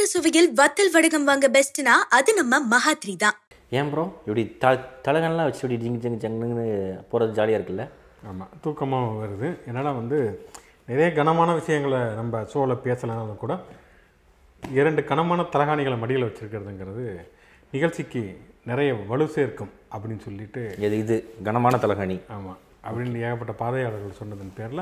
சுவையில் வத்தல் வடகம் வாங்க பெஸ்ட்னா அது நம்ம மகாத்ரி தான் ஏன் ப்ரோ இப்படி த தலகன்லாம் வச்சு இப்படி ஜிங் ஜிங் ஜங்குன்னு போகிறது ஜாலியாக இருக்குல்ல ஆமாம் தூக்கமாக வருது என்னடா வந்து நிறைய கனமான விஷயங்களை நம்ம ஷோவில் பேசலைனாலும் கூட இரண்டு கனமான தலகாணிகளை மடியில் வச்சுருக்கிறதுங்கிறது நிகழ்ச்சிக்கு நிறைய வலு சேர்க்கும் அப்படின்னு சொல்லிட்டு இது இது கனமான தலகாணி ஆமாம் அப்படின்னு ஏகப்பட்ட பார்வையாளர்கள் சொன்னதன் பேரில்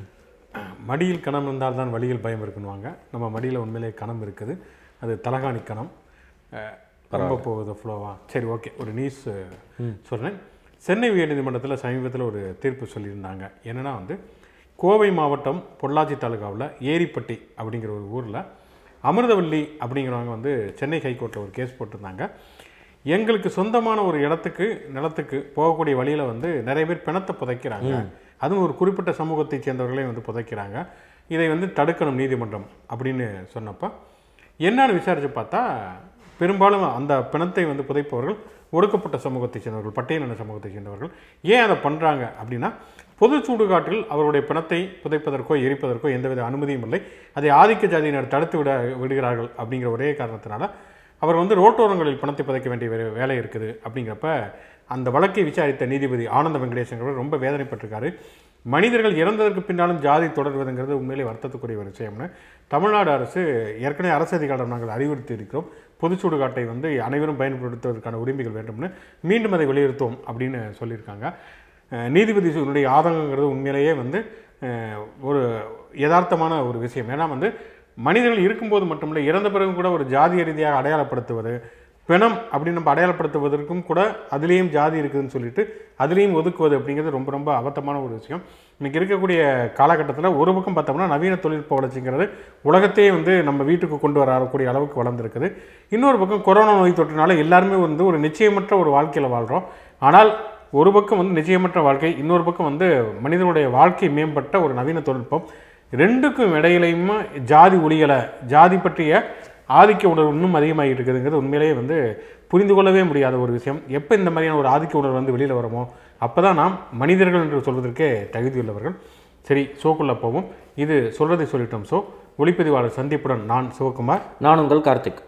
மடியில் கணம் இருந்தால் தான் வழியில் பயம் இருக்குன்னுவாங்க நம்ம மடியில் உண்மையிலே கணம் இருக்குது அது தலகாணி கணம் அஹ், ரொம்ப போகுது ஃப்ளோவா சரி ஓகே ஒரு நியூஸ் சொல்கிறேன் சென்னை உயர்நீதிமன்றத்தில் சமீபத்தில் ஒரு தீர்ப்பு சொல்லியிருந்தாங்க என்னென்னா வந்து கோவை மாவட்டம் பொள்ளாச்சி தாலுகாவில் ஏரிப்பட்டி அப்படிங்கிற ஒரு ஊரில் அமிர்தவல்லி அப்படிங்கிறவங்க வந்து சென்னை ஹைகோர்ட்டில் ஒரு கேஸ் போட்டிருந்தாங்க எங்களுக்கு சொந்தமான ஒரு இடத்துக்கு நிலத்துக்கு போகக்கூடிய வழியில் வந்து நிறைய பேர் பிணத்தை புதைக்கிறாங்க அதுவும் ஒரு குறிப்பிட்ட சமூகத்தை சேர்ந்தவர்களே வந்து புதைக்கிறாங்க இதை வந்து தடுக்கணும் நீதிமன்றம் அப்படின்னு சொன்னப்போ என்னன்னு விசாரித்து பார்த்தா பெரும்பாலும் அந்த பிணத்தை வந்து புதைப்பவர்கள் ஒடுக்கப்பட்ட சமூகத்தை சேர்ந்தவர்கள் பட்டியலின சமூகத்தை சேர்ந்தவர்கள் ஏன் அதை பண்ணுறாங்க அப்படின்னா பொது சுடுகாட்டில் அவருடைய பிணத்தை புதைப்பதற்கோ எரிப்பதற்கோ எந்தவித அனுமதியும் இல்லை அதை ஆதிக்க ஜாதியினர் தடுத்து விட விடுகிறார்கள் அப்படிங்கிற ஒரே காரணத்தினால அவர் வந்து ரோட்டோரங்களில் பணத்தை புதைக்க வேண்டிய வே- வேலை இருக்குது அப்படிங்கிறப்ப அந்த வழக்கை விசாரித்த நீதிபதி ஆனந்த வெங்கடேசன் ரொம்ப வேதனைப்பட்டிருக்காரு மனிதர்கள் இறந்ததற்கு பின்னாலும் ஜாதி தொடர்வதுங்கிறது உண்மையிலே வருத்தத்துக்குரிய ஒரு விஷயம்னு தமிழ்நாடு அரசு ஏற்கனவே அரசு அதிகாரம் நாங்கள் அறிவுறுத்தி இருக்கிறோம் பொது சுடுகாட்டை வந்து அனைவரும் பயன்படுத்துவதற்கான உரிமைகள் வேண்டும்னு மீண்டும் அதை வலியுறுத்துவோம் அப்படின்னு சொல்லியிருக்காங்க அஹ் நீதிபதியினுடைய ஆதங்கங்கிறது உண்மையிலேயே வந்து அஹ், ஒரு யதார்த்தமான ஒரு விஷயம் ஏன்னா வந்து மனிதர்கள் இருக்கும்போது மட்டுமில்லை இறந்த பிறகு கூட ஒரு ஜாதிய ரீதியாக அடையாளப்படுத்துவது பிணம் அப்படின்னு நம்ம அடையாளப்படுத்துவதற்கும் கூட அதுலேயும் ஜாதி இருக்குதுன்னு சொல்லிட்டு அதுலேயும் ஒதுக்குவது அப்படிங்கிறது ரொம்ப ரொம்ப அபத்தமான ஒரு விஷயம் இன்னைக்கு இருக்கக்கூடிய காலகட்டத்தில் ஒரு பக்கம் பார்த்தோம்னா நவீன தொழில்நுட்ப வளர்ச்சிங்கிறது உலகத்தையே வந்து நம்ம வீட்டுக்கு கொண்டு வரக்கூடிய அளவுக்கு வளர்ந்துருக்குது இன்னொரு பக்கம் கொரோனா நோய் தொற்றுனால எல்லாருமே வந்து ஒரு நிச்சயமற்ற ஒரு வாழ்க்கையில் வாழ்கிறோம் ஆனால் ஒரு பக்கம் வந்து நிச்சயமற்ற வாழ்க்கை இன்னொரு பக்கம் வந்து மனிதனுடைய வாழ்க்கை மேம்பட்ட ஒரு நவீன தொழில்நுட்பம் ரெண்டுக்கும் இடையிலையுமா ஜாதி ஒளியலை ஜாதி பற்றிய ஆதிக்க உணர்வு இன்னும் அதிகமாகிட்டு இருக்குதுங்கிறது உண்மையிலேயே வந்து புரிந்து கொள்ளவே முடியாத ஒரு விஷயம் எப்போ இந்த மாதிரியான ஒரு ஆதிக்க உணர்வு வந்து வெளியில் வருமோ அப்போ தான் நாம் மனிதர்கள் என்று சொல்வதற்கே தகுதியுள்ளவர்கள் சரி ஷோக்குள்ளே போவோம் இது சொல்றதை சொல்லிட்டோம் ஷோ ஒளிப்பதிவாளர் சந்தீப்புடன் நான் சிவகுமார் நான் உங்கள் கார்த்திக்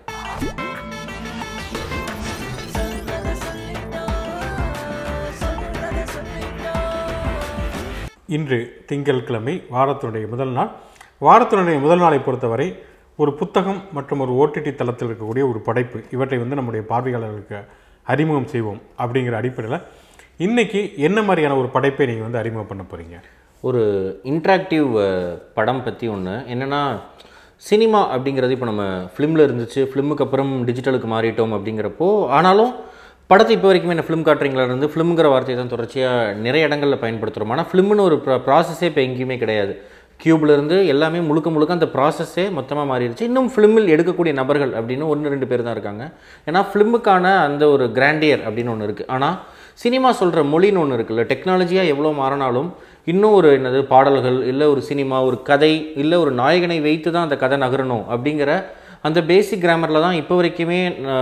இன்று திங்கட்கிழமை வாரத்தினுடைய முதல் நாள் வாரத்தினுடைய முதல் நாளை பொறுத்தவரை ஒரு புத்தகம் மற்றும் ஒரு ஓடிடி தளத்தில் இருக்கக்கூடிய ஒரு படைப்பு இவற்றை வந்து நம்முடைய பார்வையாளர்களுக்கு அறிமுகம் செய்வோம் அப்படிங்கிற அடிப்படையில் இன்னைக்கு என்ன மாதிரியான ஒரு படைப்பை நீங்கள் வந்து அறிமுகம் பண்ண போகிறீங்க ஒரு இன்ட்ராக்டிவ் படம் பற்றி ஒன்று என்னென்னா சினிமா அப்படிங்கிறது இப்போ நம்ம ஃபிலிமில் இருந்துச்சு ஃபிலிமுக்கு அப்புறம் டிஜிட்டலுக்கு மாறிட்டோம் அப்படிங்கிறப்போ ஆனாலும் படத்தை இப்போ வரைக்குமே என்ன ஃபிலிம் காட்டுறீங்களா இருந்து ஃபிலிம்ங்கிற வார்த்தையை தான் தொடர்ச்சியாக நிறைய இடங்களில் பயன்படுத்துகிறோம் ஆனால் ஃபிலிம்னு ஒரு ப்ராசஸே இப்போ எங்கேயுமே கிடையாது கியூப்ல இருந்து எல்லாமே முழுக்க முழுக்க அந்த ப்ராசஸே மொத்தமாக மாறிடுச்சு இன்னும் ஃபிலிமில் எடுக்கக்கூடிய நபர்கள் அப்படின்னு ஒன்று ரெண்டு பேர் தான் இருக்காங்க ஏன்னா ஃபிலிமுக்கான அந்த ஒரு கிராண்டியர் அப்படின்னு ஒன்று இருக்குது ஆனால் சினிமா சொல்கிற மொழின்னு ஒன்று இருக்குல்ல டெக்னாலஜியாக எவ்வளோ மாறினாலும் இன்னும் ஒரு என்னது பாடல்கள் இல்லை ஒரு சினிமா ஒரு கதை இல்லை ஒரு நாயகனை வைத்து தான் அந்த கதை நகரணும் அப்படிங்கிற அந்த பேசிக் கிராமரில் தான் இப்போ வரைக்குமே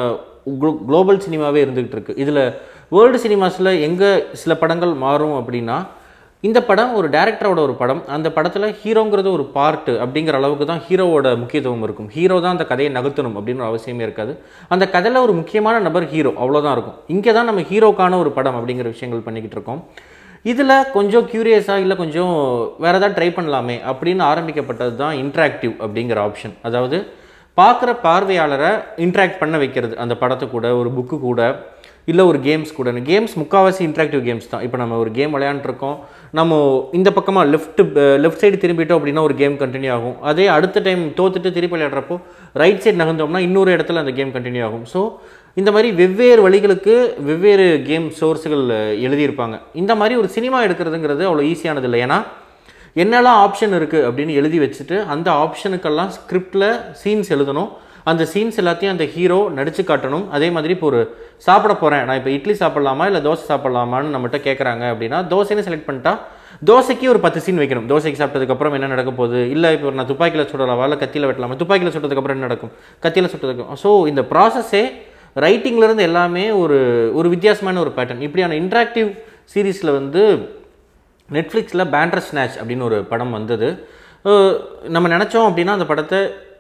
குளோபல் சினிமாவே இருந்துகிட்டு இருக்கு இதில் வேர்ல்டு சினிமாஸில் எங்கே சில படங்கள் மாறும் அப்படின்னா இந்த படம் ஒரு டேரக்டரோட ஒரு படம் அந்த படத்தில் ஹீரோங்கிறது ஒரு பார்ட்டு அப்படிங்கிற அளவுக்கு தான் ஹீரோவோட முக்கியத்துவம் இருக்கும் ஹீரோ தான் அந்த கதையை நகர்த்தணும் அப்படின்னு ஒரு அவசியமே இருக்காது அந்த கதையில் ஒரு முக்கியமான நபர் ஹீரோ அவ்வளோதான் இருக்கும் இங்கே தான் நம்ம ஹீரோக்கான ஒரு படம் அப்படிங்கிற விஷயங்கள் பண்ணிக்கிட்டு இருக்கோம் இதில் கொஞ்சம் க்யூரியஸாக இல்லை கொஞ்சம் வேறு ஏதாவது ட்ரை பண்ணலாமே அப்படின்னு ஆரம்பிக்கப்பட்டது தான் இன்ட்ராக்டிவ் அப்படிங்கிற ஆப்ஷன் அதாவது பார்க்குற பார்வையாளரை இன்ட்ராக்ட் பண்ண வைக்கிறது அந்த படத்து கூட ஒரு புக்கு கூட இல்லை ஒரு கேம்ஸ் கூட கேம்ஸ் முக்கால்வாசி இன்ட்ராக்டிவ் கேம்ஸ் தான் இப்போ நம்ம ஒரு கேம் விளையாண்டுருக்கோம் நம்ம இந்த பக்கமாக லெஃப்ட் லெஃப்ட் சைடு திரும்பிட்டோம் அப்படின்னா ஒரு கேம் கண்டினியூ ஆகும் அதே அடுத்த டைம் தோத்துட்டு திருப்பி விளையாடுறப்போ ரைட் சைடு நகர்ந்தோம்னா இன்னொரு இடத்துல அந்த கேம் கண்டினியூ ஆகும் ஸோ இந்த மாதிரி வெவ்வேறு வழிகளுக்கு வெவ்வேறு கேம் சோர்ஸுகள் எழுதியிருப்பாங்க இந்த மாதிரி ஒரு சினிமா எடுக்கிறதுங்கிறது அவ்வளோ ஈஸியானது இல்லை ஏன்னா என்னெல்லாம் ஆப்ஷன் இருக்குது அப்படின்னு எழுதி வச்சுட்டு அந்த ஆப்ஷனுக்கெல்லாம் ஸ்கிரிப்டில் சீன்ஸ் எழுதணும் அந்த சீன்ஸ் எல்லாத்தையும் அந்த ஹீரோ நடிச்சு காட்டணும் அதே மாதிரி இப்போ ஒரு சாப்பிட போகிறேன் நான் இப்போ இட்லி சாப்பிட்லாமா இல்லை தோசை சாப்பிட்லாமான்னு நம்மகிட்ட கேட்குறாங்க அப்படின்னா தோசைன்னு செலக்ட் பண்ணிட்டா தோசைக்கு ஒரு பத்து சீன் வைக்கணும் தோசைக்கு சாப்பிட்டதுக்கப்புறம் என்ன நடக்க போகுது இல்லை இப்போ நான் துப்பாக்கியில் சுடலாமா இல்லை கத்தியில் வெட்டலாமா துப்பாக்கியில் சுட்டதுக்கப்புறம் என்ன நடக்கும் கத்தியில் சுட்டதுக்கு ஸோ இந்த ப்ராசஸே ரைட்டிங்லேருந்து எல்லாமே ஒரு ஒரு வித்தியாசமான ஒரு பேட்டர்ன் இப்படியான இன்ட்ராக்டிவ் சீரீஸில் வந்து நெட்ஃப்ளிக்ஸில் பேண்டர் ஸ்நாச் அப்படின்னு ஒரு படம் வந்தது அஹ் நம்ம நினச்சோம் அப்படின்னா அந்த படத்தை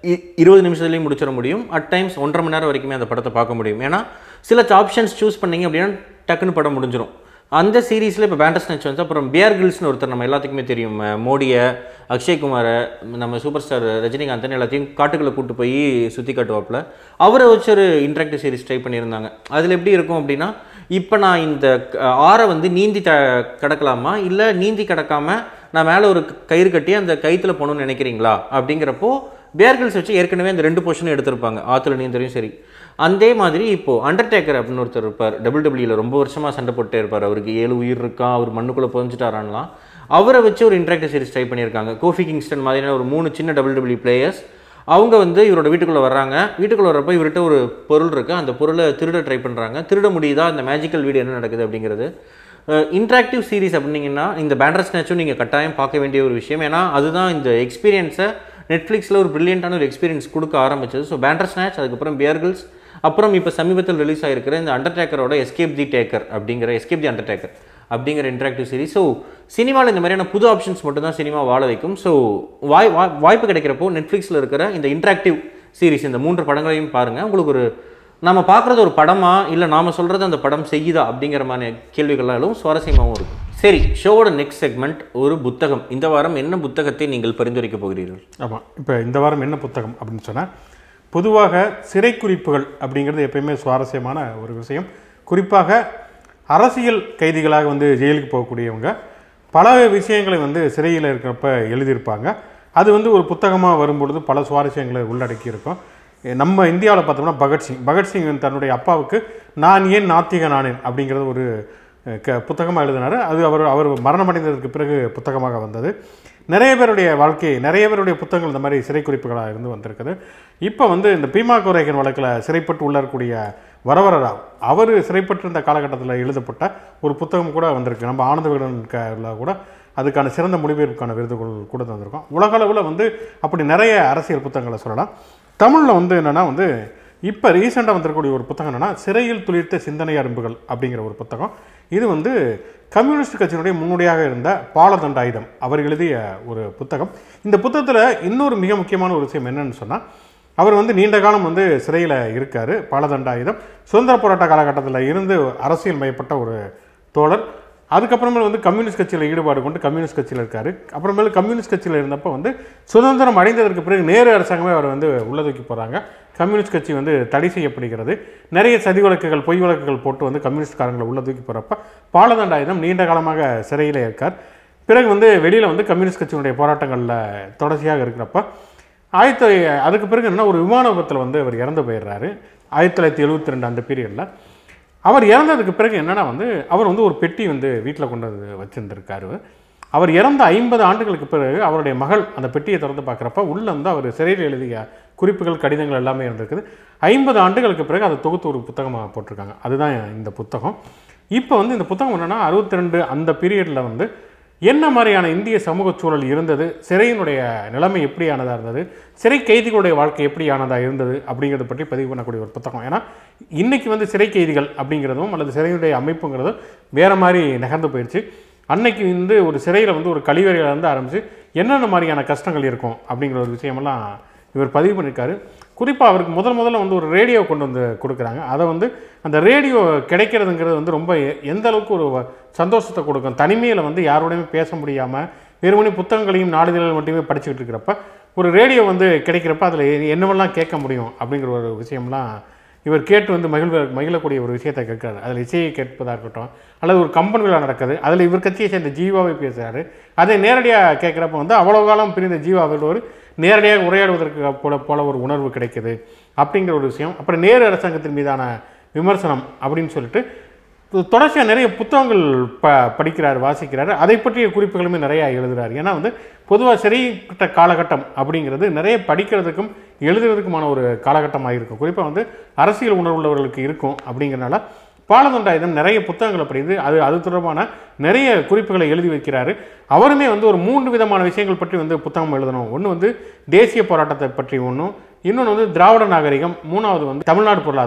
இ- இருபது நிமிஷத்துலேயும் முடிச்சிட முடியும் அட் டைம்ஸ் ஒன்றரை மணி நேரம் வரைக்குமே அந்த படத்தை பார்க்க முடியும் ஏன்னா சில ஆப்ஷன்ஸ் சூஸ் பண்ணீங்க அப்படின்னா டக்குன்னு படம் முடிஞ்சிடும் அந்த சீரீஸில் இப்போ பேண்டஸ் நெச் வந்து அப்புறம் பியர் கில்ஸ்னு ஒருத்தர் நம்ம எல்லாத்துக்குமே தெரியும் அஹ் மோடியை அக்ஷய்குமாரை நம்ம சூப்பர் ஸ்டார் ரஜினிகாந்தன் எல்லாத்தையும் காட்டுக்குள்ளே கூட்டு போய் சுற்றி காட்டுவாப்புல அவரை வச்சு ஒரு இன்ட்ராக்டிவ் சீரிஸ் ட்ரை பண்ணியிருந்தாங்க அதில் எப்படி இருக்கும் அப்படின்னா இப்போ நான் இந்த அஹ், ஆறை வந்து நீந்தி த கடக்கலாமா இல்லை நீந்தி கடக்காம நான் மேலே ஒரு கயிறு கட்டி அந்த கயித்துல போகணும்னு நினைக்கிறீங்களா அப்படிங்கிறப்போ பேர்கிள்ஸ் வச்சு ஏற்கனவே அந்த ரெண்டு போர்ஷனும் எடுத்திருப்பாங்க ஆற்றுல நீந்தரையும் சரி அதே மாதிரி இப்போ அண்டர்டேக்கர் அப்படின்னு ஒருத்தர் இருப்பார் டபுள் டபிள்யூல ரொம்ப வருஷமா சண்டை போட்டே இருப்பார் அவருக்கு ஏழு உயிர் இருக்கா அவர் மண்ணுக்குள்ளே புதஞ்சிட்டாரான்லாம் அவரை வச்சு ஒரு இன்ட்ராக்டிவ் சீரிஸ் ட்ரை பண்ணியிருக்காங்க கோஃபி கிங்ஸ்டன் மாதிரியான ஒரு மூணு சின்ன டபுள் டபிள்யூ பிளேயர்ஸ் அவங்க வந்து இவரோட வீட்டுக்குள்ளே வர்றாங்க வீட்டுக்குள்ளே வரப்போ இவர்கிட்ட ஒரு பொருள் இருக்குது அந்த பொருளை திருட ட்ரை பண்ணுறாங்க திருட முடியுதா அந்த மேஜிக்கல் வீடியோ என்ன நடக்குது அப்படிங்கிறது இன்ட்ராக்டிவ் சீரிஸ் அப்படின்னீங்கன்னா இந்த பேண்டர் ஸ்நாச்சும் நீங்கள் கட்டாயம் பார்க்க வேண்டிய ஒரு விஷயம் ஏன்னா அதுதான் இந்த எக்ஸ்பீரியன்ஸை நெட்ஃப்ளிக்ஸில் ஒரு பிரில்லியண்டான ஒரு எக்ஸ்பீரியன்ஸ் கொடுக்க ஆரம்பிச்சது ஸோ பேண்டர் ஸ்நாச் அதுக்கப்புறம் பியர்கிள்ஸ் அப்புறம் இப்போ சமீபத்தில் ரிலீஸ் ஆகிருக்கிற இந்த அண்டர்டேக்கரோட எஸ்கேப் தி டேக்கர் அப்படிங்கிற எஸ்கேப் தி அண்டர்டேக்கர் அப்படிங்கிற இன்ட்ராக்டிவ் சீரிஸ் ஸோ சினிமாவில் இந்த மாதிரியான புது ஆப்ஷன்ஸ் மட்டும் தான் சினிமா வாழ வைக்கும் ஸோ வாய் வா- வாய்ப்பு கிடைக்கிறப்போ நெட்ஃப்ளிக்ஸில் இருக்கிற இந்த இன்ட்ராக்டிவ் சீரிஸ் இந்த மூன்று படங்களையும் பாருங்கள் உங்களுக்கு ஒரு நம்ம பார்க்குறது ஒரு படமா இல்லை நாம சொல்கிறது அந்த படம் செய்யுதா அப்படிங்கிற மாதிரி கேள்விகள்லாம் எழும் சுவாரஸ்யமாகவும் இருக்கும் சரி ஷோவோட நெக்ஸ்ட் செக்மெண்ட் ஒரு புத்தகம் இந்த வாரம் என்ன புத்தகத்தை நீங்கள் பரிந்துரைக்க போகிறீர்கள் ஆமாம் இப்போ இந்த வாரம் என்ன புத்தகம் அப்படின்னு சொன்னால் பொதுவாக சிறை குறிப்புகள் அப்படிங்கிறது எப்பயுமே சுவாரஸ்யமான ஒரு விஷயம் குறிப்பாக அரசியல் கைதிகளாக வந்து ஜெயிலுக்கு போகக்கூடியவங்க பல விஷயங்களை வந்து சிறையில் இருக்கிறப்ப எழுதியிருப்பாங்க அது வந்து ஒரு புத்தகமாக வரும்பொழுது பல சுவாரஸ்யங்களை உள்ளடக்கி இருக்கும் எ- நம்ம இந்தியாவில் பார்த்தோம்னா பகத்சிங் பகத்சிங் வந்து தன்னுடைய அப்பாவுக்கு நான் ஏன் நாத்திக நானேன் அப்படிங்கிறது ஒரு அஹ், க புத்தகமாக எழுதினார் அது அவர் அவர் மரணமடைந்ததற்கு பிறகு புத்தகமாக வந்தது நிறைய பேருடைய வாழ்க்கை நிறைய பேருடைய புத்தகங்கள் இந்த மாதிரி சிறை குறிப்புகளாக இருந்து வந்திருக்குது இப்போ வந்து இந்த பீமா கோரேகன் வழக்கில் சிறைப்பட்டு உள்ள இருக்கக்கூடிய வரவர ராவ் அவர் சிறைப்பட்டிருந்த காலகட்டத்தில் எழுதப்பட்ட ஒரு புத்தகம் கூட வந்திருக்கு நம்ம ஆனந்த விகடன் க- கூட அதுக்கான சிறந்த மொழிபெயர்ப்புக்கான விருதுகள் கூட தந்திருக்கோம் உலகளவில் வந்து அப்படி நிறைய அரசியல் புத்தகங்களை சொல்லலாம் தமிழில் வந்து என்னென்னா வந்து இப்போ ரீசெண்டாக வந்திருக்கக்கூடிய ஒரு புத்தகம் என்னென்னா சிறையில் துளிர்த்த சிந்தனை அரும்புகள் அப்படிங்கிற ஒரு புத்தகம் இது வந்து கம்யூனிஸ்ட் கட்சியினுடைய முன்னோடியாக இருந்த பாலதண்டாயுதம் அவர் எழுதிய ஒரு புத்தகம் இந்த புத்தகத்தில் இன்னொரு மிக முக்கியமான ஒரு விஷயம் என்னன்னு சொன்னால் அவர் வந்து நீண்ட காலம் வந்து சிறையில் இருக்கார் பாலதண்டாயுதம் சுதந்திர போராட்ட காலகட்டத்தில் இருந்து அரசியல் மயப்பட்ட ஒரு தோழர் அதுக்கப்புறமேல் வந்து கம்யூனிஸ்ட் கட்சியில் ஈடுபாடு கொண்டு கம்யூனிஸ்ட் கட்சியில் இருக்கார் அப்புறமேல் கம்யூனிஸ்ட் கட்சியில் இருந்தப்போ வந்து சுதந்திரம் அடைந்ததற்கு பிறகு நேரு அரசாங்கமே அவர் வந்து உள்ள தூக்கி போகிறாங்க கம்யூனிஸ்ட் கட்சி வந்து தடை செய்யப்படுகிறது நிறைய சதி வழக்குகள் பொய் வழக்குகள் போட்டு வந்து கம்யூனிஸ்ட்காரங்களை உள்ள தூக்கி போகிறப்ப பாலதண்டாயுதம் நீண்ட காலமாக சிறையில் இருக்கார் பிறகு வந்து வெளியில் வந்து கம்யூனிஸ்ட் கட்சியினுடைய போராட்டங்களில் தொடர்ச்சியாக இருக்கிறப்ப ஆயிரத்தி தொள்ளாயிரத்தி அதுக்கு பிறகு என்ன ஒரு விமான விபத்தில் வந்து அவர் இறந்து போயிடுறாரு ஆயிரத்தி தொள்ளாயிரத்தி எழுபத்தி ரெண்டு அந்த பீரியடில் அவர் இறந்ததுக்கு பிறகு என்னன்னா வந்து அவர் வந்து ஒரு பெட்டி வந்து வீட்டில் கொண்டு வந்து வச்சுருந்துருக்காரு அவர் இறந்த ஐம்பது ஆண்டுகளுக்கு பிறகு அவருடைய மகள் அந்த பெட்டியை திறந்து பார்க்குறப்ப உள்ளே வந்து அவர் சிறையில் எழுதிய குறிப்புகள் கடிதங்கள் எல்லாமே இருந்திருக்குது ஐம்பது ஆண்டுகளுக்கு பிறகு அதை தொகுத்து ஒரு புத்தகமாக போட்டிருக்காங்க அதுதான் இந்த புத்தகம் இப்போ வந்து இந்த புத்தகம் என்னென்னா அறுபத்தி ரெண்டு அந்த பீரியடில் வந்து என்ன மாதிரியான இந்திய சமூக சூழல் இருந்தது சிறையினுடைய நிலைமை எப்படியானதாக இருந்தது சிறை கைதிகளுடைய வாழ்க்கை எப்படியானதாக இருந்தது அப்படிங்கிறத பற்றி பதிவு பண்ணக்கூடிய ஒரு புத்தகம் ஏன்னா இன்னைக்கு வந்து சிறை கைதிகள் அப்படிங்கிறதும் அல்லது சிறையுடைய அமைப்புங்கிறதும் வேறு மாதிரி நகர்ந்து போயிடுச்சு அன்னைக்கு வந்து ஒரு சிறையில் வந்து ஒரு கழிவறையில இருந்து ஆரம்பித்து என்னென்ன மாதிரியான கஷ்டங்கள் இருக்கும் அப்படிங்கிற ஒரு விஷயமெல்லாம் இவர் பதிவு பண்ணியிருக்காரு குறிப்பாக அவருக்கு முதல் முதல்ல வந்து ஒரு ரேடியோ கொண்டு வந்து கொடுக்குறாங்க அதை வந்து அந்த ரேடியோ கிடைக்கிறதுங்கிறது வந்து ரொம்ப எ- எந்த அளவுக்கு ஒரு வ- சந்தோஷத்தை கொடுக்கும் தனிமையில் வந்து யாரோடையுமே பேச முடியாமல் வெறுமனே புத்தகங்களையும் நாளிதழ்கள் மட்டுமே படிச்சுக்கிட்டு இருக்கிறப்ப ஒரு ரேடியோ வந்து கிடைக்கிறப்ப அதில் என்னவெல்லாம் கேட்க முடியும் அப்படிங்கிற ஒரு விஷயம்லாம் இவர் கேட்டு வந்து மகிழ்வ மகிழக்கூடிய ஒரு விஷயத்தை கேட்குறாரு அதில் இசையை கேட்பதாக இருக்கட்டும் அல்லது ஒரு கம்பன் விழா நடக்குது அதில் இவர் கட்சியை சேர்ந்த ஜீவாவை பேசுகிறாரு அதை நேரடியாக கேட்குறப்ப வந்து அவ்வளோ காலம் பிரிந்த ஜீவாவில் ஒரு நேரடியாக உரையாடுவதற்கு போல போல ஒரு உணர்வு கிடைக்குது அப்படிங்கிற ஒரு விஷயம் அப்புறம் நேரு அரசாங்கத்தின் மீதான விமர்சனம் அப்படின்னு சொல்லிட்டு தொ- தொடர்ச்சியாக நிறைய புத்தகங்கள் ப படிக்கிறார் வாசிக்கிறார் அதை பற்றிய குறிப்புகளுமே நிறையா எழுதுறார் ஏன்னா வந்து பொதுவாக சிறைப்பட்ட காலகட்டம் அப்படிங்கிறது நிறைய படிக்கிறதுக்கும் எழுதுறதுக்குமான ஒரு காலகட்டமாக இருக்கும் குறிப்பாக வந்து அரசியல் உணர்வுள்ளவர்களுக்கு இருக்கும் அப்படிங்கிறனால பாலதண்டாயுதம் நிறைய புத்தகங்களை படித்து அது அது தொடர்பான நிறைய குறிப்புகளை எழுதி வைக்கிறாரு அவருமே வந்து ஒரு மூன்று விதமான விஷயங்கள் பற்றி வந்து புத்தகம் எழுதணும் ஒன்று வந்து தேசிய போராட்டத்தை பற்றி ஒன்றும் இன்னொன்று வந்து திராவிட நாகரிகம் மூணாவது வந்து தமிழ்நாடு பொருளாதாரம்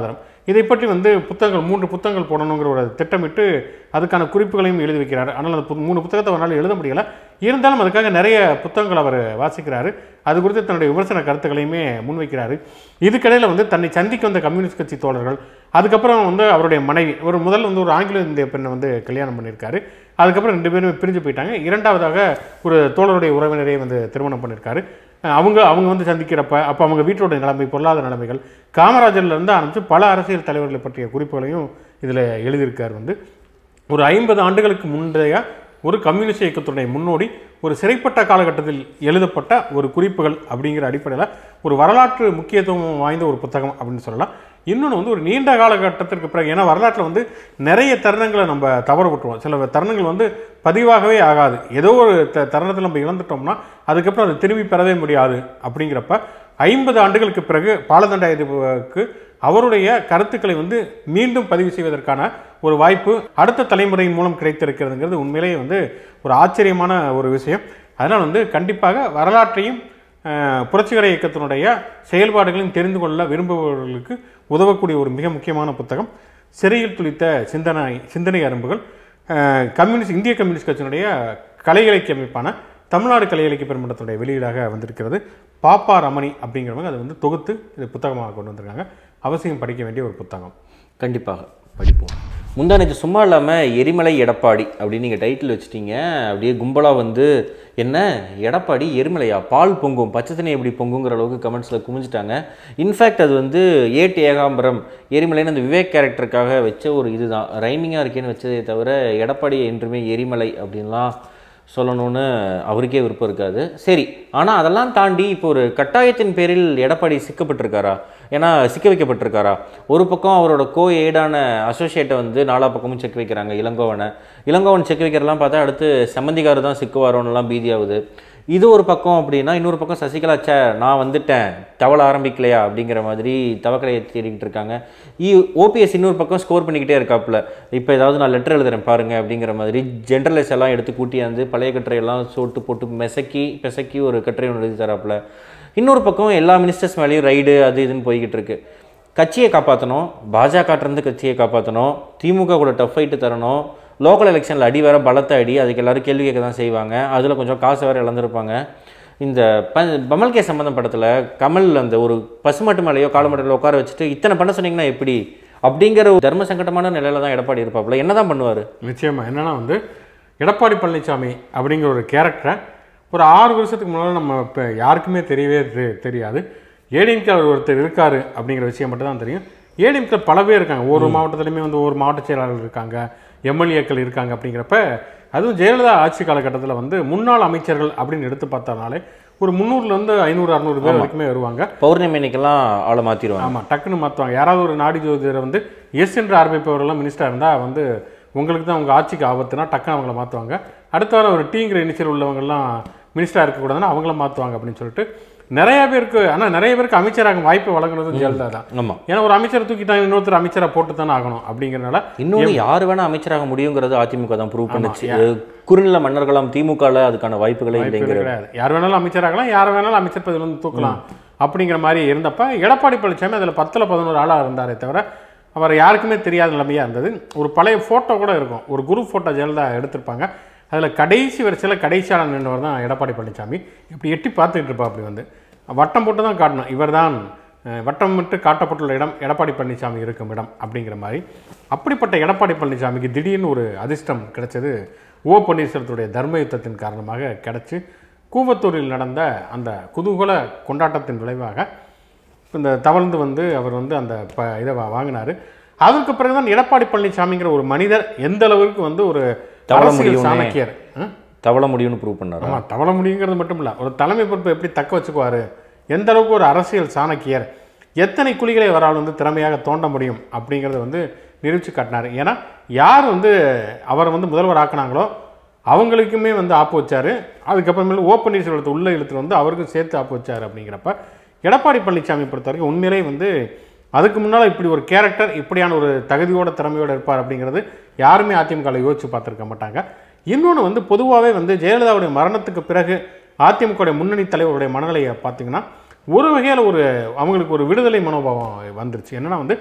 இதை பற்றி வந்து புத்தகங்கள் மூன்று புத்தகங்கள் போடணுங்கிற ஒரு திட்டமிட்டு அதுக்கான குறிப்புகளையும் எழுதி வைக்கிறார் ஆனால் அந்த பு- மூணு புத்தகத்தை அவரால் எழுத முடியல இருந்தாலும் அதுக்காக நிறைய புத்தகங்கள் அவர் வாசிக்கிறாரு அது குறித்து தன்னுடைய விமர்சன கருத்துக்களையுமே முன்வைக்கிறாரு இதுக்கிடையில் வந்து தன்னை சந்திக்க வந்த கம்யூனிஸ்ட் கட்சி தோழர்கள் அதுக்கப்புறம் வந்து அவருடைய மனைவி ஒரு முதல்ல வந்து ஒரு ஆங்கில இந்திய பெண்ணை வந்து கல்யாணம் பண்ணியிருக்காரு அதுக்கப்புறம் ரெண்டு பேரும் பிரிஞ்சு போயிட்டாங்க இரண்டாவதாக ஒரு தோழருடைய உறவினரை வந்து திருமணம் பண்ணியிருக்காரு அஹ் அவங்க அவங்க வந்து சந்திக்கிறப்ப அப்போ அவங்க வீட்டோட நிலைமை பொருளாதார நிலைமைகள் காமராஜர்ல இருந்து ஆரம்பித்து பல அரசியல் தலைவர்களை பற்றிய குறிப்புகளையும் இதில் எழுதியிருக்கார் வந்து ஒரு ஐம்பது ஆண்டுகளுக்கு முந்தைய ஒரு கம்யூனிஸ்ட் இயக்கத்துடைய முன்னோடி ஒரு சிறைப்பட்ட காலகட்டத்தில் எழுதப்பட்ட ஒரு குறிப்புகள் அப்படிங்கிற அடிப்படையில் ஒரு வரலாற்று முக்கியத்துவம் வாய்ந்த ஒரு புத்தகம் அப்படின்னு சொல்லலாம் இன்னொன்று வந்து ஒரு நீண்ட காலகட்டத்திற்கு பிறகு ஏன்னா வரலாற்றில் வந்து நிறைய தருணங்களை நம்ம தவற விட்டுருவோம் சில தருணங்கள் வந்து பதிவாகவே ஆகாது ஏதோ ஒரு த தருணத்தில் நம்ம இழந்துட்டோம்னா அதுக்கப்புறம் அதை திரும்பி பெறவே முடியாது அப்படிங்கிறப்ப ஐம்பது ஆண்டுகளுக்கு பிறகு பாலதண்டாயுதவுக்கு அவருடைய கருத்துக்களை வந்து மீண்டும் பதிவு செய்வதற்கான ஒரு வாய்ப்பு அடுத்த தலைமுறையின் மூலம் கிடைத்திருக்கிறதுங்கிறது உண்மையிலேயே வந்து ஒரு ஆச்சரியமான ஒரு விஷயம் அதனால் வந்து கண்டிப்பாக வரலாற்றையும் அஹ், புரட்சிகர இயக்கத்தினுடைய செயல்பாடுகளையும் தெரிந்து கொள்ள விரும்புபவர்களுக்கு உதவக்கூடிய ஒரு மிக முக்கியமான புத்தகம் சிறையில் துளித்த சிந்தனை சிந்தனை அரும்புகள் அஹ், கம்யூனிஸ்ட் இந்திய கம்யூனிஸ்ட் கட்சியினுடைய கலை இலக்கிய அமைப்பான தமிழ்நாடு கலை இலக்கிய பெருமன்றத்துடைய வெளியீடாக வந்திருக்கிறது பாப்பா ரமணி அப்படிங்கிறவங்க அதை வந்து தொகுத்து இது புத்தகமாக கொண்டு வந்திருக்காங்க அவசியம் படிக்க வேண்டிய ஒரு புத்தகம் கண்டிப்பாக படிப்போம் முந்தானத்து சும்மா இல்லாமல் எரிமலை எடப்பாடி அப்படின்னு நீங்கள் டைட்டில் வச்சிட்டீங்க அப்படியே கும்பலாக வந்து என்ன எடப்பாடி எரிமலையா பால் பொங்கும் பச்சை தண்ணி எப்படி பொங்குங்கிற அளவுக்கு கமெண்ட்ஸில் குமிஞ்சிட்டாங்க இன்ஃபேக்ட் அது வந்து ஏட்டு ஏகாம்பரம் எரிமலைன்னு அந்த விவேக் கேரக்டருக்காக வச்ச ஒரு இதுதான் ரைமிங்காக இருக்கேன்னு வச்சதே தவிர எடப்பாடி என்றுமே எரிமலை அப்படின்லாம் சொல்லணும்னு அவருக்கே விருப்பம் இருக்காது சரி ஆனால் அதெல்லாம் தாண்டி இப்போ ஒரு கட்டாயத்தின் பேரில் எடப்பாடி சிக்கப்பட்டிருக்காரா ஏன்னா சிக்க வைக்கப்பட்டிருக்காரா ஒரு பக்கம் அவரோட கோ ஏடான அசோசியேட்டை வந்து நாலா பக்கமும் செக் வைக்கிறாங்க இளங்கோவனை இளங்கோவன் செக் வைக்கிறதெல்லாம் பார்த்தா அடுத்து சம்மந்திக்காரர் தான் சிக்குவாரோன்னெலாம் பீதியாகுது இது ஒரு பக்கம் அப்படின்னா இன்னொரு பக்கம் சசிகலா சே நான் வந்துட்டேன் தவள ஆரம்பிக்கலையா அப்படிங்கிற மாதிரி தவக்கலையை தேடிக்கிட்டு இருக்காங்க இ ஓபிஎஸ் இன்னொரு பக்கம் ஸ்கோர் பண்ணிக்கிட்டே இருக்காப்புல இப்போ ஏதாவது நான் லெட்டர் எழுதுறேன் பாருங்க அப்படிங்கிற மாதிரி ஜென்ரலைஸ் எல்லாம் எடுத்து கூட்டியாந்து பழைய கட்டுரையெல்லாம் சோட்டு போட்டு மெசக்கி பெசக்கி ஒரு கட்டுரை ஒன்று எழுதி தராப்புல இன்னொரு பக்கம் எல்லா மினிஸ்டர்ஸ் மேலேயும் ரைடு அது இதுன்னு போய்கிட்டு இருக்கு கட்சியை காப்பாற்றணும் பாஜகட்டிருந்து கட்சியை காப்பாற்றணும் திமுக கூட டஃப் ஃபைட்டு தரணும் லோக்கல் எலெக்ஷனில் அடி வேற பலத்த அடி அதுக்கு எல்லாரும் கேள்வி கேட்க தான் செய்வாங்க அதில் கொஞ்சம் காசு வேற இழந்திருப்பாங்க இந்த ப பமல் கே சம்பந்தம் படத்தில் கமல் அந்த ஒரு பசுமட்டு மேலேயோ காலமட்டையில உட்கார வச்சுட்டு இத்தனை பண்ண சொன்னீங்கன்னா எப்படி அப்படிங்கிற ஒரு தர்ம சங்கடமான நிலையில தான் எடப்பாடி இருப்பாப்புல என்ன தான் பண்ணுவார் நிச்சயமா என்னன்னா வந்து எடப்பாடி பழனிசாமி அப்படிங்கிற ஒரு கேரக்டரை ஒரு ஆறு வருஷத்துக்கு முன்னால் நம்ம இப்போ யாருக்குமே தெரியவே தெ- தெரியாது ஏடிஎம்கே அவர் ஒருத்தர் இருக்காரு அப்படிங்கிற விஷயம் மட்டும் தான் தெரியும் ஏடிஎம்கே பல பேர் இருக்காங்க ஒவ்வொரு மாவட்டத்துலையுமே வந்து ஒவ்வொரு மாவட்ட செயலாளர்கள் இருக்காங்க எம்எல்ஏக்கள் இருக்காங்க அப்படிங்கிறப்ப அதுவும் ஜெயலலிதா ஆட்சி காலகட்டத்தில் வந்து முன்னாள் அமைச்சர்கள் அப்படின்னு எடுத்து பார்த்தனாலே ஒரு முந்நூறுலேருந்து ஐநூறு அறநூறு பேர் வரைக்குமே வருவாங்க பௌர்ணமி அன்னைக்கெல்லாம் ஆளை மாற்றிடுவாங்க ஆமாம் டக்குன்னு மாற்றுவாங்க யாராவது ஒரு நாடி ஜோதிடரை வந்து எஸ் என்று ஆரம்பிப்பவரெல்லாம் மினிஸ்டர் இருந்தால் வந்து உங்களுக்கு தான் உங்கள் ஆட்சிக்கு ஆபத்துனா டக்குன்னு அவங்கள மாற்றுவாங்க அடுத்த வாரம் ஒரு டீங்கிற இனிஷியல் உள்ளவங்கெல்லாம் மினிஸ்டராக இருக்கக்கூடாதுன்னா அவங்கள மாற்றுவாங்க அப்படின்னு சொல்லிட்டு நிறைய பேருக்கு ஆனால் நிறைய பேருக்கு அமைச்சராக வாய்ப்பு வழங்குறது ஜெயலலிதா தான் ஆமாம் ஏன்னா ஒரு அமைச்சரை தூக்கிட்டாங்க இன்னொருத்தர் அமைச்சராக போட்டு தானே ஆகணும் அப்படிங்கிறனால இன்னொன்று யார் வேணா அமைச்சராக முடியுங்கிறது அதிமுக தான் ப்ரூவ் பண்ணுச்சு குறுநில மன்னர்களாம் திமுகவில் அதுக்கான வாய்ப்புகளே வாய்ப்பு இல்லைங்கிற கிடையாது யார் வேணாலும் அமைச்சராகலாம் யார் வேணாலும் அமைச்சர் பதவியில இருந்து தூக்கலாம் அப்படிங்கிற மாதிரி இருந்தப்ப எடப்பாடி பழனிசாமி அதில் பத்தில் பதினோரு ஆளாக இருந்தாரே தவிர அவர் யாருக்குமே தெரியாத நிலைமையாக இருந்தது ஒரு பழைய ஃபோட்டோ கூட இருக்கும் ஒரு குரூப் ஃபோட்டோ ஜெயலலிதா எடுத்திருப்பாங்க அதில் கடைசி வரிசையில் கடைசியான நின்றவர் தான் எடப்பாடி பழனிசாமி இப்படி எட்டி பார்த்துக்கிட்டு இருப்பா அப்படி வந்து வட்டம் போட்டு தான் காட்டணும் இவர்தான் அஹ், வட்டம் விட்டு காட்டப்பட்டுள்ள இடம் எடப்பாடி பழனிசாமி இருக்கும் இடம் அப்படிங்கிற மாதிரி அப்படிப்பட்ட எடப்பாடி பழனிசாமிக்கு திடீர்னு ஒரு அதிர்ஷ்டம் கிடைச்சது ஓ பன்னீர்செல்வத்துடைய தர்ம யுத்தத்தின் காரணமாக கிடைச்சு கூவத்தூரில் நடந்த அந்த குதூகல கொண்டாட்டத்தின் விளைவாக இந்த தவழ்ந்து வந்து அவர் வந்து அந்த ப இதை வா- வாங்கினாரு அதற்கு பிறகுதான் எடப்பாடி பழனிசாமிங்கிற ஒரு மனிதர் எந்த அளவுக்கு வந்து ஒரு தவழ அரசியல் முடியும்னே. சாணக்கியர் ஆ? தவள முடியும்னு ப்ரூவ் பண்ணாரு ஆமா தவள முடியுங்கிறது மட்டும் இல்லை ஒரு தலைமை பொறுப்பை எப்படி தக்க வச்சுக்குவாரு எந்த அளவுக்கு ஒரு அரசியல் சாணக்கியர் எத்தனை குழிகளை அவரால் வந்து திறமையாக தோண்ட முடியும் அப்படிங்கிறத வந்து நிரூபித்து காட்டினார் ஏன்னா யார் வந்து அவரை வந்து முதல்வர் ஆக்குனாங்களோ அவங்களுக்குமே வந்து ஆப்பு வச்சாரு அதுக்கப்புறமேல ஓ பன்னீர்செல்வத்தை உள்ள இழுத்துட்டு வந்து அவருக்கும் சேர்த்து ஆப்பு வச்சாரு அப்படிங்கிறப்ப எடப்பாடி பழனிசாமி பொறுத்த வரைக்கும் உண்மையிலே வந்து அதுக்கு முன்னால் இப்படி ஒரு கேரக்டர் இப்படியான ஒரு தகுதியோட திறமையோட இருப்பார் அப்படிங்கிறது யாருமே அதிமுகவில் யோசிச்சு பார்த்துருக்க மாட்டாங்க இன்னொன்று வந்து பொதுவாகவே வந்து ஜெயலலிதாவுடைய மரணத்துக்கு பிறகு அதிமுகவுடைய முன்னணி தலைவருடைய மனநிலையை பார்த்தீங்கன்னா ஒரு வகையில் ஒரு அவங்களுக்கு ஒரு விடுதலை மனோபாவம் வந்துருச்சு என்னன்னா வந்து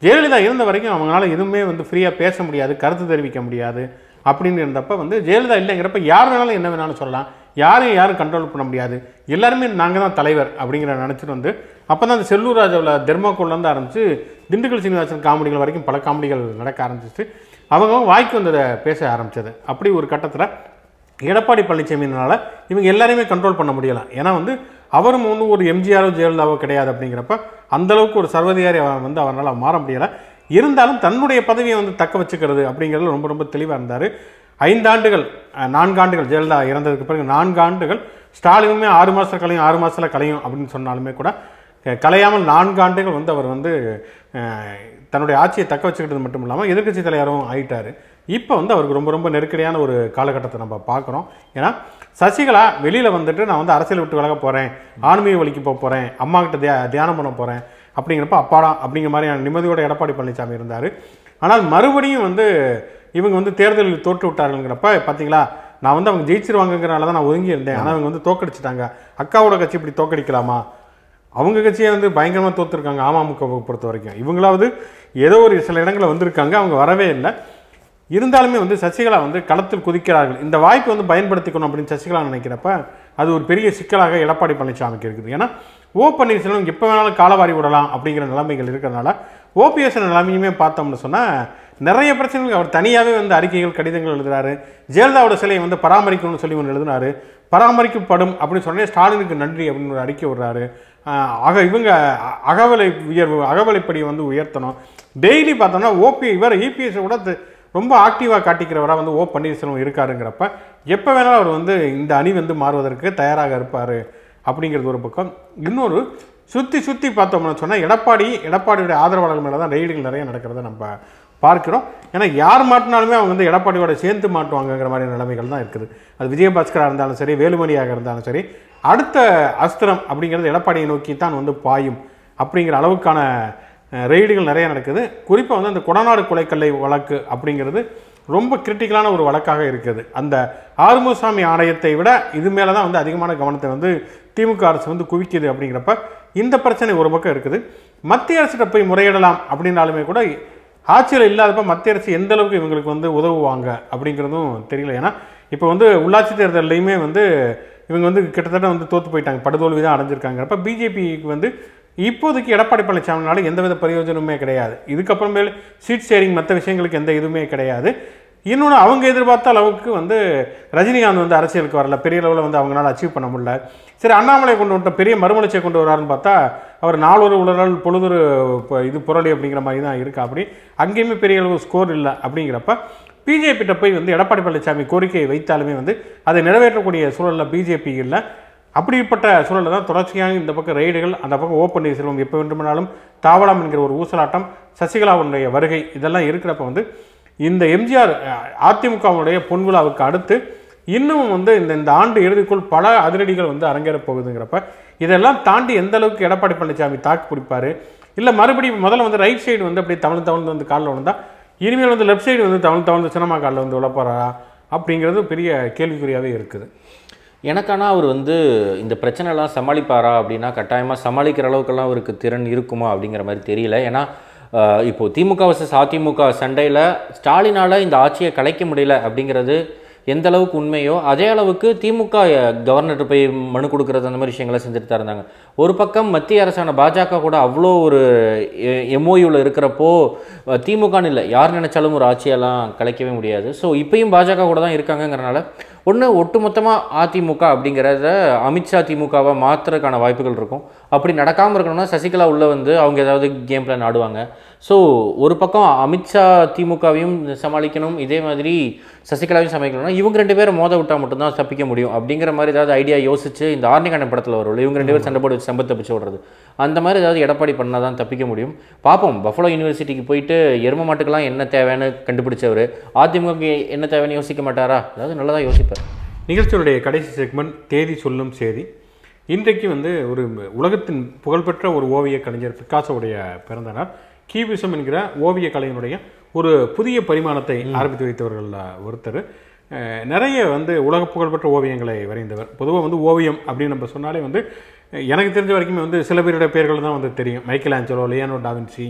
ஜெயலலிதா இருந்த வரைக்கும் அவங்களால எதுவுமே வந்து ஃப்ரீயாக பேச முடியாது கருத்து தெரிவிக்க முடியாது அப்படின்னு இருந்தப்ப வந்து ஜெயலலிதா இல்லைங்கிறப்ப யார் வேணாலும் என்ன வேணாலும் சொல்லலாம் யாரையும் யாரும் கண்ட்ரோல் பண்ண முடியாது எல்லாருமே நாங்கள் தான் தலைவர் அப்படிங்கிற நினச்சிட்டு வந்து அப்போ தான் அந்த செல்லூர் ராஜாவில் தெர்மாக்கோல்லேருந்து ஆரம்பித்து திண்டுக்கல் சீனிவாசன் காமெடிகள் வரைக்கும் பல காமெடிகள் நடக்க ஆரம்பிச்சிச்சு அவங்க வாய்க்கு வந்ததை பேச ஆரம்பிச்சது அப்படி ஒரு கட்டத்தில் எடப்பாடி பழனிசாமினால இவங்க எல்லாரையுமே கண்ட்ரோல் பண்ண முடியலாம் ஏன்னா வந்து அவரும் ஒன்றும் ஒரு எம்ஜிஆரோ ஜெயலலிதாவோ கிடையாது அப்படிங்கிறப்ப அந்த அளவுக்கு ஒரு சர்வதிகாரி அவன் வந்து அவரால் மாற முடியலை இருந்தாலும் தன்னுடைய பதவியை வந்து தக்க வச்சுக்கிறது அப்படிங்கிறது ரொம்ப ரொம்ப தெளிவாக இருந்தார் ஐந்தாண்டுகள் அஹ், நான்காண்டுகள் ஜெயலலிதா இறந்ததுக்கு பிறகு நான்கு ஆண்டுகள் ஸ்டாலினுமே ஆறு மாதம் கலையும் ஆறு மாதத்தில் கலையும் அப்படின்னு சொன்னாலுமே கூட அஹ், கலையாமல் நான்கு ஆண்டுகள் வந்து அவர் வந்து அஹ், தன்னுடைய ஆட்சியை தக்க வச்சுக்கிட்டது மட்டும் இல்லாமல் எதிர்க்கட்சி தலைவரும் ஆயிட்டார் இப்போ வந்து அவருக்கு ரொம்ப ரொம்ப நெருக்கடியான ஒரு காலகட்டத்தை நம்ம பார்க்குறோம் ஏன்னா சசிகலா வெளியில் வந்துட்டு நான் வந்து அரசியல் விட்டு விலக போகிறேன் ஆன்மீக வழிக்கு போக போகிறேன் அம்மா கிட்ட தியா தியானம் பண்ண போகிறேன் அப்படிங்கிறப்ப அப்பாடா அப்படிங்கிற மாதிரியான நிம்மதியோட எடப்பாடி பழனிசாமி இருந்தார் ஆனால் மறுபடியும் வந்து இவங்க வந்து தேர்தலில் தோற்று விட்டாருங்கிறப்ப பார்த்தீங்களா நான் வந்து அவங்க ஜெயிச்சிருவாங்கங்கிறனால தான் நான் ஒதுங்கி இருந்தேன் ஆனால் அவங்க வந்து தோக்கடிச்சிட்டாங்க அக்காவோட கட்சி இப்படி தோக்கடிக்கலாமா அவங்க கட்சியே வந்து பயங்கரமாக தோத்துருக்காங்க அமமுகவை பொறுத்த வரைக்கும் இவங்களாவது ஏதோ ஒரு சில இடங்களில் வந்திருக்காங்க அவங்க வரவே இல்லை இருந்தாலுமே வந்து சசிகலா வந்து களத்தில் குதிக்கிறார்கள் இந்த வாய்ப்பை வந்து பயன்படுத்திக்கணும் அப்படின்னு சசிகலா நினைக்கிறப்ப அது ஒரு பெரிய சிக்கலாக எடப்பாடி பழனிசாமிக்கு இருக்குது ஏன்னா ஓ பன்னீர்செல்வம் எப்போ வேணாலும் காலவாரி விடலாம் அப்படிங்கிற நிலைமைகள் இருக்கிறதுனால ஓபிஎஸ் நிலைமையுமே பார்த்தோம்னு சொன்னால் நிறைய பிரச்சனைகள் அவர் தனியாகவே வந்து அறிக்கைகள் கடிதங்கள் எழுதுறாரு ஜெயலலிதாவோட சிலையை வந்து பராமரிக்கணும்னு சொல்லி ஒன்று எழுதினாரு பராமரிக்கப்படும் அப்படின்னு சொன்னே ஸ்டாலினுக்கு நன்றி அப்படின்னு ஒரு அறிக்கை விடுறாரு ஆஹ் ஆக இவங்க அ- அகவலை உயர்வு அகவலைப்படி வந்து உயர்த்தணும் டெய்லி பார்த்தோம்னா ஓபி இவர் இபிஎஸ் கூட த- ரொம்ப ஆக்டிவாக காட்டிக்கிறவராக வந்து ஓ பன்னீர்செல்வம் இருக்காருங்கிறப்ப எப்போ வேணாலும் அவர் வந்து இந்த அணி வந்து மாறுவதற்கு தயாராக இருப்பார் அப்படிங்கிறது ஒரு பக்கம் இன்னொரு சுற்றி சுற்றி பார்த்தோம்னு சொன்னால் எடப்பாடி எடப்பாடியுடைய ஆதரவாளர்கள் மேலே தான் ரெய்டுகள் நிறைய நடக்கிறத நம்ம பார்க்கிறோம் ஏன்னா யார் மாட்டினாலுமே அவங்க வந்து எடப்பாடியோட சேர்ந்து மாட்டுவாங்கங்கிற மாதிரி நிலைமைகள் தான் இருக்குது அது விஜயபாஸ்கராக இருந்தாலும் சரி வேலுமணியாக இருந்தாலும் சரி அடுத்த அஸ்திரம் அப்படிங்கிறது எடப்பாடியை நோக்கி தான் வந்து பாயும் அப்படிங்கிற அளவுக்கான அஹ், ரெய்டுகள் நிறைய நடக்குது குறிப்பாக வந்து அந்த கொடநாடு கொலைக்கல்லை வழக்கு அப்படிங்கிறது ரொம்ப கிரிட்டிக்கலான ஒரு வழக்காக இருக்குது அந்த ஆறுமுகசாமி ஆணையத்தை விட இது மேலே தான் வந்து அதிகமான கவனத்தை வந்து திமுக அரசு வந்து குவிக்குது அப்படிங்கிறப்ப இந்த பிரச்சனை ஒரு பக்கம் இருக்குது மத்திய அரசிட்ட போய் முறையிடலாம் அப்படின்னாலுமே கூட ஆட்சியில் இல்லாதப்ப மத்திய அரசு எந்த அளவுக்கு இவங்களுக்கு வந்து உதவுவாங்க அப்படிங்கிறதும் தெரியல ஏன்னா இப்போ வந்து உள்ளாட்சி தேர்தல்லையுமே வந்து இவங்க வந்து கிட்டத்தட்ட வந்து தோத்து போயிட்டாங்க படுதோல்வி தான் அடைஞ்சிருக்காங்கிறப்ப பிஜேபிக்கு வந்து இப்போதைக்கு எடப்பாடி பழனிசாமினால எந்தவித பிரயோஜனமுமே கிடையாது இதுக்கப்புறமேல் சீட் ஷேரிங் மற்ற விஷயங்களுக்கு எந்த இதுவுமே கிடையாது இன்னொன்று அவங்க எதிர்பார்த்த அளவுக்கு வந்து ரஜினிகாந்த் வந்து அரசியலுக்கு வரல பெரிய லெவலில் வந்து அவங்களால அச்சீவ் பண்ண முடியல சரி அண்ணாமலை கொண்டு வந்துட்ட பெரிய மறுமலர்ச்சியை கொண்டு வராருன்னு பார்த்தா அவர் நாளொரு உலரால் பொழுதொரு ப- இது புரளி அப்படிங்கிற மாதிரி தான் இருக்கா அப்படி அங்கேயுமே பெரிய அளவு ஸ்கோர் இல்லை அப்படிங்கிறப்ப பிஜேபிட்ட போய் வந்து எடப்பாடி பழனிசாமி கோரிக்கையை வைத்தாலுமே வந்து அதை நிறைவேற்றக்கூடிய சூழலில் பிஜேபி இல்லை அப்படிப்பட்ட சூழலில் தான் தொடர்ச்சியாக இந்த பக்கம் ரெய்டுகள் அந்த பக்கம் ஓ பன்னீர்செல்வம் எப்போ வேண்டுமானாலும் தாவலாம் என்கிற ஒரு ஊசலாட்டம் சசிகலாவுடைய வருகை இதெல்லாம் இருக்கிறப்ப வந்து இந்த எம்ஜிஆர் அதிமுகவுடைய பொன்விழாவுக்கு அடுத்து இன்னும் வந்து இந்த இந்த ஆண்டு இறுதிக்குள் பல அதிரடிகள் வந்து அரங்கேறப் போகுதுங்கிறப்ப இதெல்லாம் தாண்டி எந்த அளவுக்கு எடப்பாடி பழனிசாமி தாக்கு பிடிப்பாரு இல்லை மறுபடியும் முதல்ல வந்து ரைட் சைடு வந்து அப்படியே தவழ்ந்து தவழ்ந்து வந்து காலில் விழுந்தா இனிமேல் வந்து லெஃப்ட் சைடு வந்து தவழ்ந்து தவழ்ந்து சினிமா காலில் வந்து விழப்போறா அப்படிங்கிறது பெரிய கேள்விக்குறியாகவே இருக்குது எனக்கானா அவர் வந்து இந்த பிரச்சனைலாம் சமாளிப்பாரா அப்படின்னா கட்டாயமாக சமாளிக்கிற அளவுக்கெல்லாம் அவருக்கு திறன் இருக்குமா அப்படிங்கிற மாதிரி தெரியல ஏன்னா ஆஹ், இப்போ திமுக வர்சஸ் அதிமுக சண்டையில் ஸ்டாலினால் இந்த ஆட்சியை கலைக்க முடியல அப்படிங்கிறது எந்த அளவுக்கு உண்மையோ அதே அளவுக்கு திமுக கவர்னர்கிட்ட போய் மனு கொடுக்கறது அந்த மாதிரி விஷயங்களை செஞ்சுட்டு தான் இருந்தாங்க ஒரு பக்கம் மத்திய அரசான பாஜக கூட அவ்வளோ ஒரு எம்ஓயூவில் இருக்கிறப்போ அஹ், திமுகன்னு இல்லை யார் நினைச்சாலும் ஒரு ஆட்சியெல்லாம் கலைக்கவே முடியாது ஸோ இப்பயும் பாஜக கூட தான் இருக்காங்கங்கிறனால ஒன்று ஒட்டுமொத்தமாக அதிமுக அப்படிங்கிறத அமித்ஷா திமுகவை மாற்றுறதுக்கான வாய்ப்புகள் இருக்கும் அப்படி நடக்காமல் இருக்கணும்னா சசிகலா உள்ளே வந்து அவங்க ஏதாவது கேம் பிளான் ஆடுவாங்க ஸோ ஒரு பக்கம் அமித்ஷா திமுகவையும் சமாளிக்கணும் இதே மாதிரி சசிகலாவையும் சமாளிக்கணும்னா இவங்க ரெண்டு பேரும் மோத விட்டால் மட்டும்தான் தப்பிக்க முடியும் அப்படிங்கிற மாதிரி ஏதாவது ஐடியா யோசிச்சு இந்த ஆர்னிகான படத்தில் வரும்ல இவங்க ரெண்டு பேரும் சண்டை போட்டு வச்சு சம்பத் தப்பிச்சு விடுறது அந்த மாதிரி ஏதாவது எடப்பாடி பண்ணால் தான் தப்பிக்க முடியும் பார்ப்போம் பஃபலோ யூனிவர்சிட்டிக்கு போயிட்டு எரும மாட்டுக்கெல்லாம் என்ன தேவைன்னு கண்டுபிடிச்சவர் அதிமுக என்ன தேவைன்னு யோசிக்க மாட்டாரா அதாவது நல்லதாக யோசிப்பார் நிகழ்ச்சியுடைய கடைசி செக்மெண்ட் தேதி சொல்லும் செய்தி இன்றைக்கு வந்து ஒரு உலகத்தின் புகழ்பெற்ற ஒரு ஓவிய கலைஞர் பிக்காசோவுடைய பிறந்த நாள் கீபிசம் என்கிற ஓவிய கலையினுடைய ஒரு புதிய பரிமாணத்தை ஆரம்பித்து வைத்தவர்கள் ஒருத்தர் அஹ், நிறைய வந்து உலக புகழ்பெற்ற ஓவியங்களை வரைந்தவர் பொதுவாக வந்து ஓவியம் அப்படின்னு நம்ம சொன்னாலே வந்து அஹ், எனக்கு தெரிஞ்ச வரைக்குமே வந்து சில பேருடைய பெயர்கள் தான் வந்து தெரியும் Michelangelo Leonardo da Vinci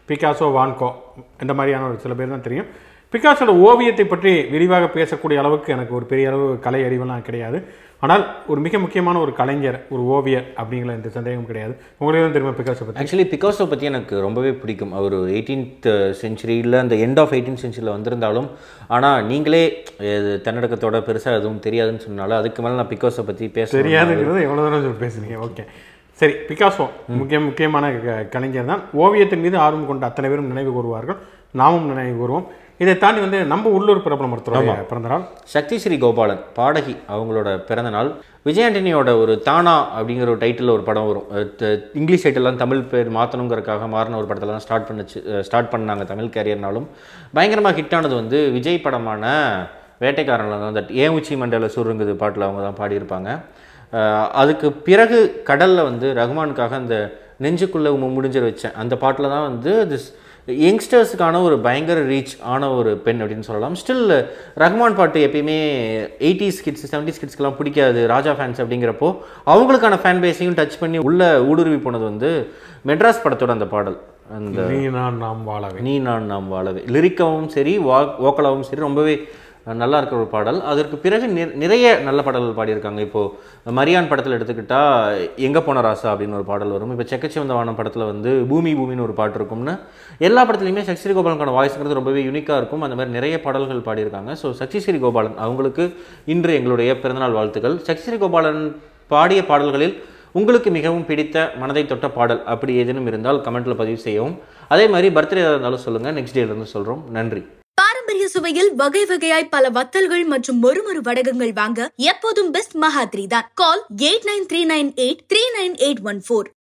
Picasso Van Gogh இந்த மாதிரியான ஒரு சில பேர் தான் தெரியும் பிகாசோட ஓவியத்தை பற்றி விரிவாக பேசக்கூடிய அளவுக்கு எனக்கு ஒரு பெரிய அளவு கலை அறிவெல்லாம் கிடையாது ஆனால் ஒரு மிக முக்கியமான ஒரு கலைஞர் ஒரு ஓவியர் அப்படிங்கிற எந்த சந்தேகம் கிடையாது உங்களுக்கு தான் தெரியுமா பிகாசோ பற்றி ஆக்சுவலி பிகாசோ பற்றி எனக்கு ரொம்பவே பிடிக்கும் அவர் எயிட்டீன்த் செஞ்சுரியில் அந்த எண்ட் ஆஃப் எயிட்டீன் செஞ்சுரியில் வந்திருந்தாலும் ஆனால் நீங்களே இது தன்னடக்கத்தோட பெருசாக எதுவும் தெரியாதுன்னு சொன்னாலும் அதுக்கு மேலே நான் பிகாசோ பற்றி பேச தெரியாதுங்கிறது எவ்வளோ தூரம் சொல்லி பேசுனீங்க ஓகே சரி பிகாசோ முக்கிய முக்கியமான க- கலைஞர் தான் ஓவியத்தின் மீது ஆர்வம் கொண்ட அத்தனை பேரும் நினைவு கூறுவார்கள் நாமும் நினைவு கூறுவோம் இதை தாண்டி வந்து நம்ம உள்ளூர் பிரபலம் ஒருத்தருடைய பிறந்த நாள் சக்தி ஸ்ரீ கோபாலன் பாடகி அவங்களோட பிறந்த நாள் விஜய் ஆண்டனியோட ஒரு தானா அப்படிங்கிற ஒரு டைட்டில் ஒரு படம் வரும் அஹ் த- இங்கிலீஷ் டைட்டில்லாம் தமிழ் பேர் மாற்றணுங்கிறதுக்காக மாறின ஒரு படத்தில் தான் ஸ்டார்ட் பண்ணுச்சு ஸ்டார்ட் பண்ணாங்க தமிழ் கேரியர்னாலும் பயங்கரமாக ஹிட் ஆனது வந்து விஜய் படமான வேட்டைக்காரனில் தான் தட் ஏன் உச்சி மண்டல சுருங்குது பாட்டில் அவங்க தான் பாடியிருப்பாங்க அஹ் அதுக்கு பிறகு கடலில் வந்து ரகுமானுக்காக அந்த நெஞ்சுக்குள்ளே முடிஞ்சிட வச்சேன் அந்த பாட்டில் தான் வந்து திஸ் யங்ஸ்டர்ஸுக்கான ஒரு பயங்கர ரீச் ஆன ஒரு பெண் அப்படின்னு சொல்லலாம் ஸ்டில் ரஹ்மான் பாட்டு எப்பயுமே எயிட்டிஸ் கிட்ஸ் செவன்டிஸ் கிட்ஸ்க்கெலாம் பிடிக்காது ராஜா ஃபேன்ஸ் அப்படிங்கிறப்போ அவங்களுக்கான ஃபேன் பேஸையும் டச் பண்ணி உள்ள ஊடுருவி போனது வந்து மெட்ராஸ் படத்தோட அந்த பாடல் அந்த நீ நான் நாம் வாழவே நீ நான் நாம் வாழவே லிரிக்காவும் சரி வா வோக்கலாவும் சரி ரொம்பவே நல்லா இருக்கிற ஒரு பாடல் அதற்கு பிறகு நி- நிறைய நல்ல பாடல்கள் பாடியிருக்காங்க இப்போது மரியான் படத்தில் எடுத்துக்கிட்டால் எங்கே போன ராசா அப்படின்னு ஒரு பாடல் வரும் இப்போ செக்கச்சிவந்த வானம் படத்தில் வந்து பூமி பூமின்னு ஒரு பாட்டு இருக்கும்னு எல்லா படத்துலையுமே சக்தி கோபாலனுக்கான வாய்ஸ்ங்கிறது ரொம்பவே யூனிக்காக இருக்கும் அந்த மாதிரி நிறைய பாடல்கள் பாடியிருக்காங்க ஸோ சக்தி ஸ்ரீ கோபாலன் அவங்களுக்கு இன்று எங்களுடைய பிறந்தநாள் வாழ்த்துக்கள் சக்தி ஸ்ரீ கோபாலன் பாடிய பாடல்களில் உங்களுக்கு மிகவும் பிடித்த மனதை தொட்ட பாடல் அப்படி ஏதேனும் இருந்தால் கமெண்ட்ல பதிவு செய்யவும் அதே மாதிரி பர்த்டே இருந்தாலும் சொல்லுங்கள் நெக்ஸ்ட் டேலேருந்து சொல்கிறோம் நன்றி பாரம்பரிய சுவையில் வகை வகையாய் பல வத்தல்கள் மற்றும் மொறுமொறு வடகங்கள் வாங்க எப்போதும் பெஸ்ட் மகாத்ரி தான் call eight nine three nine eight three nine eight one four